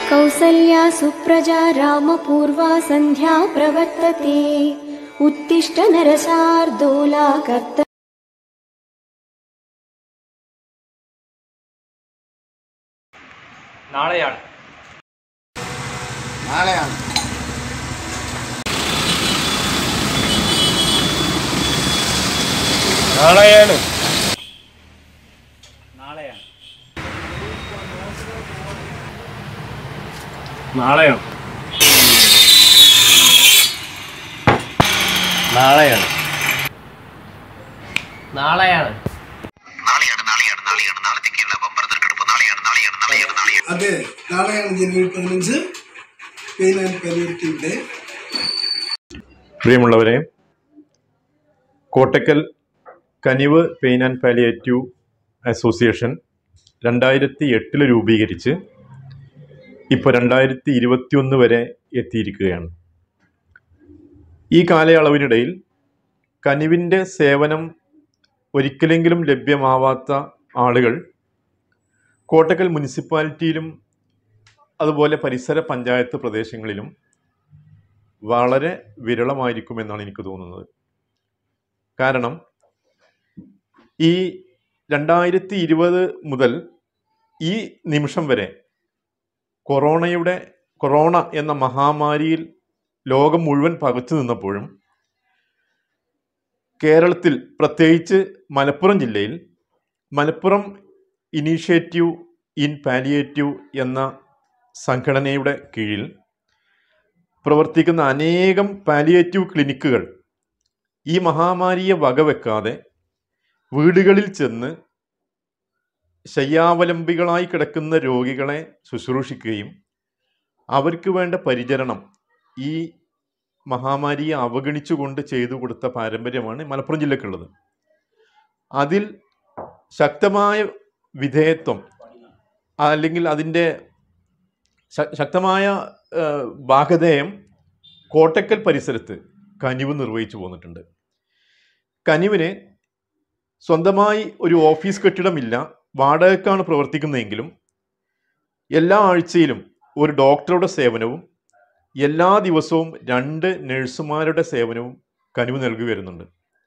कौसल्या सुप्रजा रामपूर्वा सन्ध्या प्रवर्तते उत्तिष्ठ नरशार्दूला कर्त നാളെയാണ് നാളെയാണ് നാളെയാണ് നാളെയാണ് നാളെയാണ് നാളെയാണ് നാളെയാണ് അതെ നാളെയാണ് ജനുവരി പതിനഞ്ച് പെയിൻ ആൻഡ് പാലിയേറ്റീവ് ഡേ പ്രിയമുള്ളവരെ കോട്ടക്കൽ കനിവ് പെയിൻ ആൻഡ് പാലിയേറ്റീവ് അസോസിയേഷൻ രണ്ടായിരത്തി എട്ടിൽ രൂപീകരിച്ച് ഇപ്പോൾ രണ്ടായിരത്തി ഇരുപത്തിയൊന്ന് വരെ എത്തിയിരിക്കുകയാണ് ഈ കാലയളവിനിടയിൽ കനിവിൻ്റെ സേവനം ഒരിക്കലെങ്കിലും ലഭ്യമാവാത്ത ആളുകൾ കോട്ടക്കൽ മുനിസിപ്പാലിറ്റിയിലും അതുപോലെ പരിസര പഞ്ചായത്ത് പ്രദേശങ്ങളിലും വളരെ വിരളമായിരിക്കുമെന്നാണ് എനിക്ക് തോന്നുന്നത് കാരണം ഈ രണ്ടായിരത്തി ഇരുപത് മുതൽ ഈ നിമിഷം വരെ കൊറോണയുടെ കൊറോണ എന്ന മഹാമാരിയിൽ ലോകം മുഴുവൻ പകച്ചു നിന്നപ്പോഴും കേരളത്തിൽ പ്രത്യേകിച്ച് മലപ്പുറം ജില്ലയിൽ മലപ്പുറം ഇനീഷ്യേറ്റീവ് ഇൻ പാലിയേറ്റീവ് എന്ന സംഘടനയുടെ കീഴിൽ പ്രവർത്തിക്കുന്ന അനേകം പാലിയേറ്റീവ് ക്ലിനിക്കുകൾ ഈ മഹാമാരിയെ വകവെക്കാതെ വീടുകളിൽ ചെന്ന് ശയ്യാവലംബികളായി കിടക്കുന്ന രോഗികളെ ശുശ്രൂഷിക്കുകയും അവർക്ക് വേണ്ട പരിചരണം ഈ മഹാമാരിയെ അവഗണിച്ചുകൊണ്ട് ചെയ്തു കൊടുത്ത പാരമ്പര്യമാണ് മലപ്പുറം ജില്ലക്കുള്ളത് അതിൽ ശക്തമായ വിധേയത്വം അല്ലെങ്കിൽ അതിൻ്റെ ശ- ശക്തമായ ആ, ഭാഗധേയം കോട്ടക്കൽ പരിസരത്ത് കനിവ് നിർവഹിച്ചു പോന്നിട്ടുണ്ട് കനിവിന് സ്വന്തമായി ഒരു ഓഫീസ് കെട്ടിടമില്ല വാടകയ്ക്കാണ് പ്രവർത്തിക്കുന്നതെങ്കിലും എല്ലാ ആഴ്ചയിലും ഒരു ഡോക്ടറുടെ സേവനവും എല്ലാ ദിവസവും രണ്ട് നഴ്സുമാരുടെ സേവനവും കനിവ് നൽകി വരുന്നുണ്ട്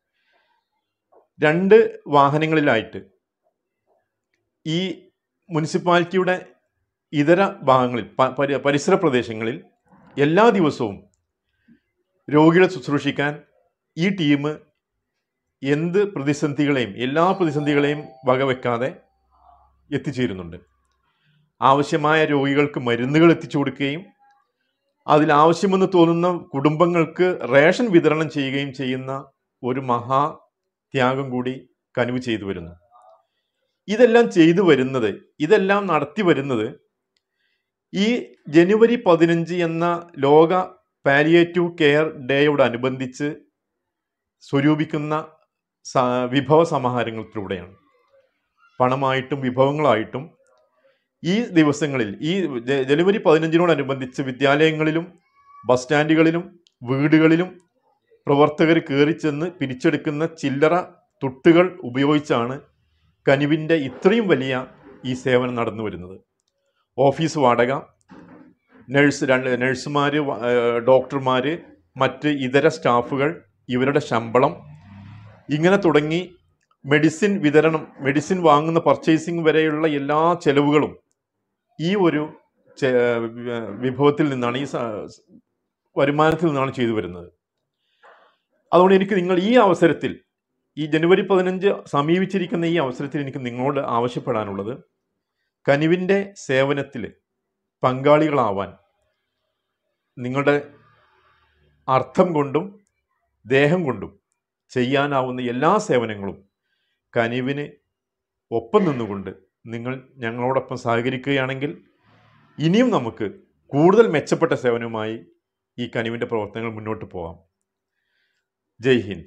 രണ്ട് വാഹനങ്ങളിലായിട്ട് ഈ മുനിസിപ്പാലിറ്റിയുടെ ഇതര ഭാഗങ്ങളിൽ പ- പരി- പരിസര പ്രദേശങ്ങളിൽ എല്ലാ ദിവസവും രോഗികളെ ശുശ്രൂഷിക്കാൻ ഈ ടീം എന്ത് പ്രതിസന്ധികളെയും എല്ലാ പ്രതിസന്ധികളെയും വകവെക്കാതെ എത്തിച്ചേരുന്നുണ്ട് ആവശ്യമായ രോഗികൾക്ക് മരുന്നുകൾ എത്തിച്ചു കൊടുക്കുകയും അതിലാവശ്യമെന്ന് തോന്നുന്ന കുടുംബങ്ങൾക്ക് റേഷൻ വിതരണം ചെയ്യുകയും ചെയ്യുന്ന ഒരു മഹാ ത്യാഗം കൂടി കനിവ് ചെയ്തു വരുന്നു ഇതെല്ലാം ചെയ്തു വരുന്നത് ഇതെല്ലാം നടത്തി വരുന്നത് ഈ ജനുവരി പതിനഞ്ച് എന്ന ലോക പാലിയേറ്റീവ് കെയർ ഡേയോടനുബന്ധിച്ച് സ്വരൂപിക്കുന്ന സ- വിഭവ സമാഹാരങ്ങളിലൂടെയാണ് പണമായിട്ടും വിഭവങ്ങളായിട്ടും ഈ ദിവസങ്ങളിൽ ഈ ജ- ജനുവരി പതിനഞ്ചിനോടനുബന്ധിച്ച് വിദ്യാലയങ്ങളിലും ബസ് സ്റ്റാൻഡുകളിലും വീടുകളിലും പ്രവർത്തകർ കയറിച്ചെന്ന് പിരിച്ചെടുക്കുന്ന ചില്ലറ തുട്ടുകൾ ഉപയോഗിച്ചാണ് കനിവിൻ്റെ ഇത്രയും വലിയ ഈ സേവനം നടന്നു വരുന്നത് ഓഫീസ് വാടക നഴ്സ് രണ്ട് നഴ്സുമാർ ഡോക്ടർമാർ മറ്റ് ഇതര സ്റ്റാഫുകൾ ഇവരുടെ ശമ്പളം ഇങ്ങനെ തുടങ്ങി മെഡിസിൻ വിതരണം മെഡിസിൻ വാങ്ങുന്ന പർച്ചേസിംഗ് വരെയുള്ള എല്ലാ ചെലവുകളും ഈ ഒരു ചെ- വി- വിഭവത്തിൽ നിന്നാണ് ഈ സ- വരുമാനത്തിൽ നിന്നാണ് ചെയ്തു വരുന്നത് അതുകൊണ്ട് എനിക്ക് നിങ്ങൾ ഈ അവസരത്തിൽ ഈ ജനുവരി പതിനഞ്ച് സമീപിച്ചിരിക്കുന്ന ഈ അവസരത്തിൽ എനിക്ക് നിങ്ങളോട് ആവശ്യപ്പെടാനുള്ളത് കനിവിൻ്റെ സേവനത്തിൽ പങ്കാളികളാവാൻ നിങ്ങളുടെ അർത്ഥം കൊണ്ടും ദേഹം കൊണ്ടും ചെയ്യാനാവുന്ന എല്ലാ സേവനങ്ങളും കനിവിന് ഒപ്പം നിന്നുകൊണ്ട് നിങ്ങൾ ഞങ്ങളോടൊപ്പം സഹകരിക്കുകയാണെങ്കിൽ ഇനിയും നമുക്ക് കൂടുതൽ മെച്ചപ്പെട്ട സേവനവുമായി ഈ കനിവിൻ്റെ പ്രവർത്തനങ്ങൾ മുന്നോട്ട് പോകാം ജയ് ഹിന്ദ്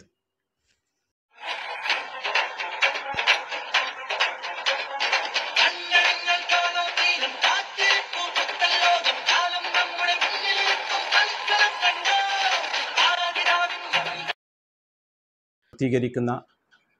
കണ്ണടങ്ങൾ കാണാൻ തീരം കാറ്റിൽ പൂത്തുക്കൽ ലോകം കാലം നമ്മുടെ മുന്നിൽ നിൽക്കും മത്സരം കണ്ടോ ആദിരാവിൻ പൂർത്തീകരിക്കുന്ന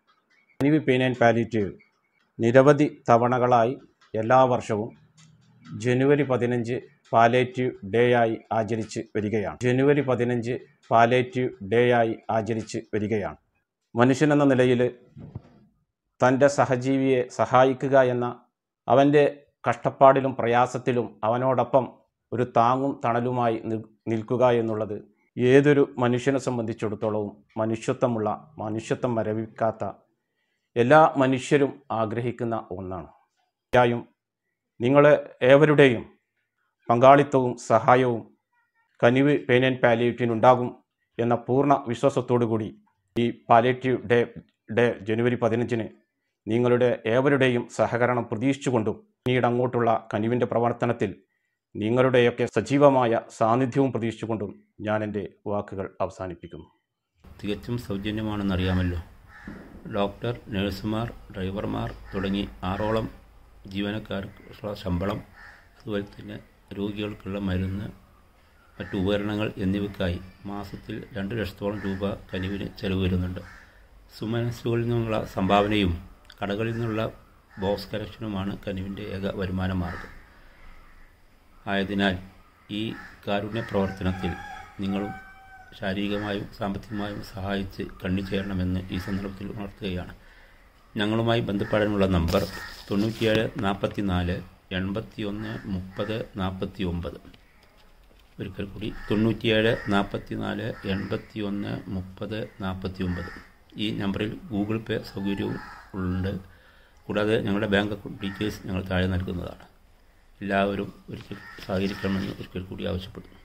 കനിവ് പെയിൻ ആൻഡ് പാലിറ്റീവ് നിരവധി തവണകളായി എല്ലാ വർഷവും ജനുവരി പതിനഞ്ച് പാലേറ്റീവ് ഡേ ആയി ആചരിച്ച് വരികയാണ് ജനുവരി പതിനഞ്ച് പാലേറ്റീവ് ഡേ ആയി ആചരിച്ച് വരികയാണ് മനുഷ്യനെന്ന നിലയിൽ തൻ്റെ സഹജീവിയെ സഹായിക്കുക എന്ന അവൻ്റെ കഷ്ടപ്പാടിലും പ്രയാസത്തിലും അവനോടൊപ്പം ഒരു താങ്ങും തണലുമായി നിൽ- നിൽക്കുക എന്നുള്ളത് ഏതൊരു മനുഷ്യനെ സംബന്ധിച്ചിടത്തോളവും മനുഷ്യത്വമുള്ള മനുഷ്യത്വം മരവിക്കാത്ത എല്ലാ മനുഷ്യരും ആഗ്രഹിക്കുന്ന ഒന്നാണ് തീർച്ചയായും നിങ്ങളെ ഏവരുടെയും പങ്കാളിത്തവും സഹായവും കനിവ് പെയിൻ ആൻഡ് പാലിയേറ്റീവിനുണ്ടാകും എന്ന പൂർണ്ണ വിശ്വാസത്തോടു കൂടി ഈ പാലിയേറ്റീവ് ഡേ ഡേ ജനുവരി പതിനഞ്ചിന് നിങ്ങളുടെ ഏവരുടെയും സഹകരണം പ്രതീക്ഷിച്ചുകൊണ്ടും പിന്നീട് അങ്ങോട്ടുള്ള കനിവിൻ്റെ പ്രവർത്തനത്തിൽ നിങ്ങളുടെയൊക്കെ സജീവമായ സാന്നിധ്യവും പ്രതീക്ഷിച്ചുകൊണ്ടും ഞാൻ എൻ്റെ വാക്കുകൾ അവസാനിപ്പിക്കുന്നു തികച്ചും സൗജന്യമാണെന്നറിയാമല്ലോ ഡോക്ടർ നഴ്സുമാർ ഡ്രൈവർമാർ തുടങ്ങി ആറോളം ജീവനക്കാർക്കുള്ള ശമ്പളം അതുപോലെ തന്നെ രോഗികൾക്കുള്ള മരുന്ന് മറ്റു ഉപകരണങ്ങൾ എന്നിവയ്ക്കായി മാസത്തിൽ രണ്ട് ലക്ഷത്തോളം രൂപ കനിവിന് ചെലവ് വരുന്നുണ്ട് സുമനസ്സുകളിൽ നിന്നുള്ള സംഭാവനയും കടകളിൽ നിന്നുള്ള ബോക്സ് കലക്ഷനുമാണ് കനിവിൻ്റെ ഏക വരുമാന മാർഗം ആയതിനാൽ ഈ കാരുണ്യ പ്രവർത്തനത്തിൽ നിങ്ങളും ശാരീരികമായും സാമ്പത്തികമായും സഹായിച്ച് കണ്ണിച്ചേരണമെന്ന് ഈ സന്ദർഭത്തിൽ ഉണർത്തുകയാണ് ഞങ്ങളുമായി ബന്ധപ്പെടാനുള്ള നമ്പർ തൊണ്ണൂറ്റിയേഴ് നാൽപ്പത്തി നാല് എൺപത്തി ഒന്ന് മുപ്പത് നാൽപ്പത്തി ഒമ്പത് ഒരിക്കൽ കൂടി തൊണ്ണൂറ്റിയേഴ് നാൽപ്പത്തി നാല് എൺപത്തി ഒന്ന് മുപ്പത് നാൽപ്പത്തി ഒമ്പത് ഈ നമ്പറിൽ ഗൂഗിൾ പേ സൗകര്യവും ഉണ്ട് കൂടാതെ ഞങ്ങളുടെ ബാങ്ക് അക്കൗണ്ട് ഡീറ്റെയിൽസ് ഞങ്ങൾ താഴെ നൽകുന്നതാണ് എല്ലാവരും ഒരിക്കൽ സഹകരിക്കണമെന്ന് ഒരിക്കൽ കൂടി ആവശ്യപ്പെടുന്നു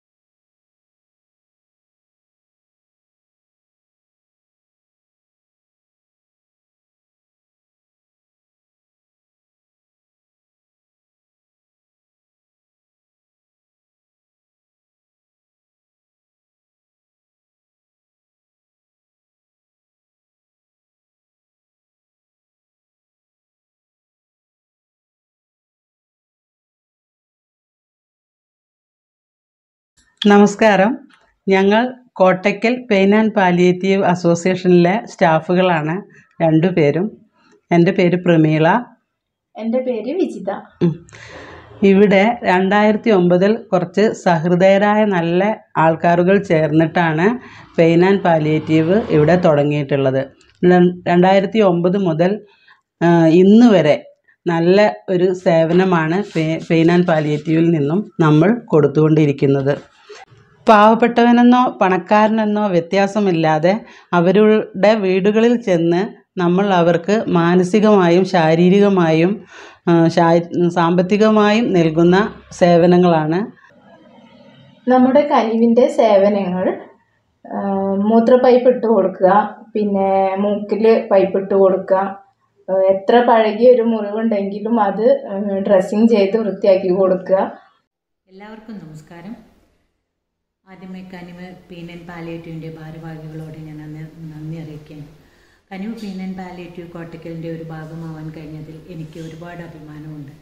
നമസ്കാരം ഞങ്ങൾ കോട്ടയ്ക്കൽ പെയിൻ ആൻഡ് പാലിയേറ്റീവ് അസോസിയേഷനിലെ സ്റ്റാഫുകളാണ് രണ്ടുപേരും എൻ്റെ പേര് പ്രമീള എൻ്റെ പേര് വിജിത ഉം. ഇവിടെ രണ്ടായിരത്തി ഒമ്പതിൽ കുറച്ച് സഹൃദയരായ നല്ല ആൾക്കാരുകൾ ചേർന്നിട്ടാണ് പെയിൻ ആൻഡ് പാലിയേറ്റീവ് ഇവിടെ തുടങ്ങിയിട്ടുള്ളത് ര- രണ്ടായിരത്തി ഒമ്പത് മുതൽ ആ, ഇന്ന് വരെ നല്ല ഒരു സേവനമാണ് പെ- പെയിൻ ആൻഡ് പാലിയേറ്റീവിൽ നിന്നും നമ്മൾ കൊടുത്തുകൊണ്ടിരിക്കുന്നത് പാവപ്പെട്ടവനെന്നോ പണക്കാരനെന്നോ വ്യത്യാസമില്ലാതെ അവരുടെ വീടുകളിൽ ചെന്ന് നമ്മൾ അവർക്ക് മാനസികമായും ശാരീരികമായും ആ, ശാ- സാമ്പത്തികമായും നൽകുന്ന സേവനങ്ങളാണ് നമ്മുടെ കനിവിൻ്റെ സേവനങ്ങൾ ആ, മൂത്ര പൈപ്പ് ഇട്ട് കൊടുക്കുക പിന്നെ മൂക്കിൽ പൈപ്പ് ഇട്ട് കൊടുക്കുക ആ, എത്ര പഴകിയ ഒരു മുറിവുണ്ടെങ്കിലും അത് ഡ്രസ്സിങ് ചെയ്ത് വൃത്തിയാക്കി കൊടുക്കുക എല്ലാവർക്കും നമസ്കാരം ആദ്യമായി കനിവ് പീൻ ആൻഡ് പാലിയേറ്റീവിൻ്റെ ഭാരവാഹികളോട് ഞാൻ നന്ദി നന്ദി അറിയിക്കുകയാണ് കനിവ് പീൻ ആൻഡ് പാലിയേറ്റീവ് കോട്ടക്കലിൻ്റെ ഒരു ഭാഗമാവാൻ കഴിഞ്ഞതിൽ എനിക്ക് ഒരുപാട് അഭിമാനമുണ്ട്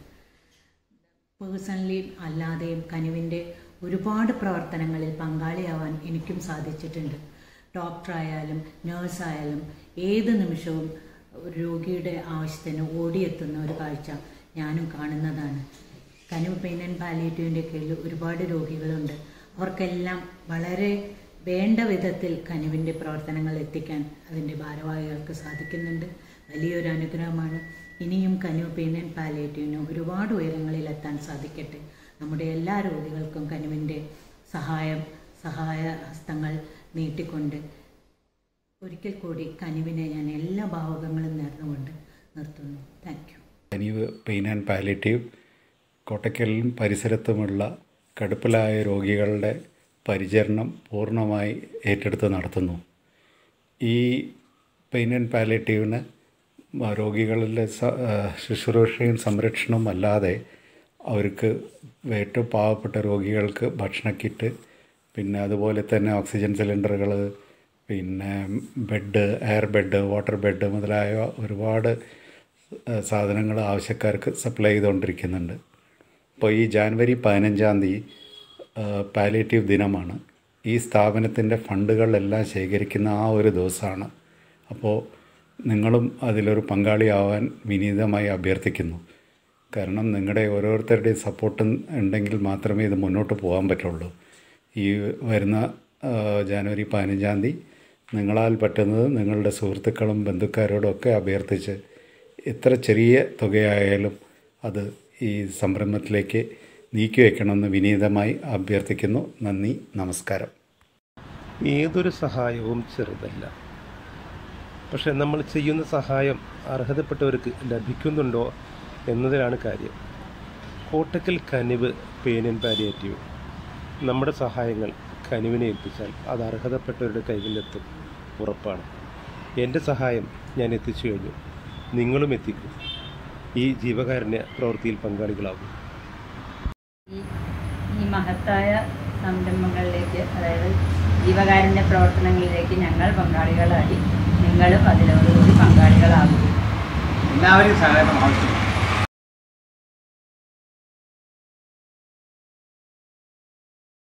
പേഴ്സണലി അല്ലാതെയും കനിവിൻ്റെ ഒരുപാട് പ്രവർത്തനങ്ങളിൽ പങ്കാളിയാവാൻ എനിക്കും സാധിച്ചിട്ടുണ്ട് ഡോക്ടറായാലും നേഴ്സായാലും ഏത് നിമിഷവും ഒരു രോഗിയുടെ ആവശ്യത്തിന് ഓടിയെത്തുന്ന ഒരു കാഴ്ച ഞാനും കാണുന്നതാണ് കനിവ് പെയിൻ ആൻഡ് പാലിയേറ്റീവിൻ്റെ കീഴിൽ ഒരുപാട് രോഗികളുണ്ട് അവർക്കെല്ലാം വളരെ വേണ്ട വിധത്തിൽ കനിവിൻ്റെ പ്രവർത്തനങ്ങൾ എത്തിക്കാൻ അതിൻ്റെ ഭാരവാഹികൾക്ക് സാധിക്കുന്നുണ്ട് വലിയൊരു അനുഗ്രഹമാണ് ഇനിയും കനിവ് പെയിൻ ആൻഡ് പാലിയേറ്റീവിന് ഒരുപാട് ഉയരങ്ങളിൽ എത്താൻ സാധിക്കട്ടെ നമ്മുടെ എല്ലാ രോഗികൾക്കും കനിവിൻ്റെ സഹായം സഹായ ഹസ്തങ്ങൾ നീട്ടിക്കൊണ്ട് ഒരിക്കൽ കൂടി കനിവിനെ ഞാൻ എല്ലാ ഭാവുകങ്ങളും നേർന്നുകൊണ്ട് നിർത്തുന്നു thank you Kanivu pain and palliative കോട്ടയ്ക്കലിലും പരിസരത്തുമുള്ള കടുപ്പിലായ രോഗികളുടെ പരിചരണം പൂർണ്ണമായി ഏറ്റെടുത്ത് നടത്തുന്നു ഈ പെയിൻ ആൻഡ് പാലിറ്റീവിന് രോഗികളുടെ സ- ആ, ശുശ്രൂഷയും സംരക്ഷണവും അല്ലാതെ അവർക്ക് ഏറ്റവും പാവപ്പെട്ട രോഗികൾക്ക് ഭക്ഷണ കിറ്റ് പിന്നെ അതുപോലെ തന്നെ ഓക്സിജൻ സിലിണ്ടറുകൾ പിന്നെ bed air bed water bed മുതലായ ഒരുപാട് സാധനങ്ങൾ ആവശ്യക്കാർക്ക് സപ്ലൈ ചെയ്തുകൊണ്ടിരിക്കുന്നുണ്ട് അപ്പോൾ ഈ ജാനുവരി പതിനഞ്ചാം തീയതി പാലിയേറ്റീവ് ദിനമാണ് ഈ സ്ഥാപനത്തിൻ്റെ ഫണ്ടുകളെല്ലാം ശേഖരിക്കുന്ന ആ ഒരു ദിവസമാണ് അപ്പോൾ നിങ്ങളും അതിലൊരു പങ്കാളിയാവാൻ വിനീതമായി അഭ്യർത്ഥിക്കുന്നു കാരണം നിങ്ങളുടെ ഓരോരുത്തരുടെയും സപ്പോർട്ട് ഉണ്ടെങ്കിൽ മാത്രമേ ഇത് മുന്നോട്ട് പോകാൻ പറ്റുള്ളൂ ഈ വരുന്ന ആ, ജാനുവരി പതിനഞ്ചാം തീയതി നിങ്ങളാൽ പറ്റുന്നത് നിങ്ങളുടെ സുഹൃത്തുക്കളും ബന്ധുക്കാരോടും ഒക്കെ അഭ്യർത്ഥിച്ച് എത്ര ചെറിയ തുകയായാലും അത് ഈ സംരംഭത്തിലേക്ക് നീക്കി വയ്ക്കണമെന്ന് വിനീതമായി അഭ്യർത്ഥിക്കുന്നു നന്ദി നമസ്കാരം ഏതൊരു സഹായവും ചെറുതല്ല പക്ഷെ നമ്മൾ ചെയ്യുന്ന സഹായം അർഹതപ്പെട്ടവർക്ക് ലഭിക്കുന്നുണ്ടോ എന്നതിലാണ് കാര്യം കോട്ടക്കൽ കനിവ് പെയിൻ ആൻഡ് പാലിയേറ്റീവ് നമ്മുടെ സഹായങ്ങൾ കനിവിനെ ഏൽപ്പിച്ചാൽ അത് അർഹതപ്പെട്ടവരുടെ കൈകളിലെത്തും ഉറപ്പാണ് എൻ്റെ സഹായം ഞാൻ എത്തിച്ചു കഴിഞ്ഞു നിങ്ങളും എത്തിക്കും ഈ ജീവകാരുണ്യ പ്രവൃത്തിയിൽ പങ്കാളികളാകും ഈ മഹത്തായ സംരംഭങ്ങളിലേക്ക് അതായത് ജീവകാരുണ്യ പ്രവർത്തനങ്ങളിലേക്ക് ഞങ്ങൾ പങ്കാളികളായി നിങ്ങളും അതിനോടുകൂടി പങ്കാളികളാകും എല്ലാവരും സഹകരണം ആവശ്യമാണ്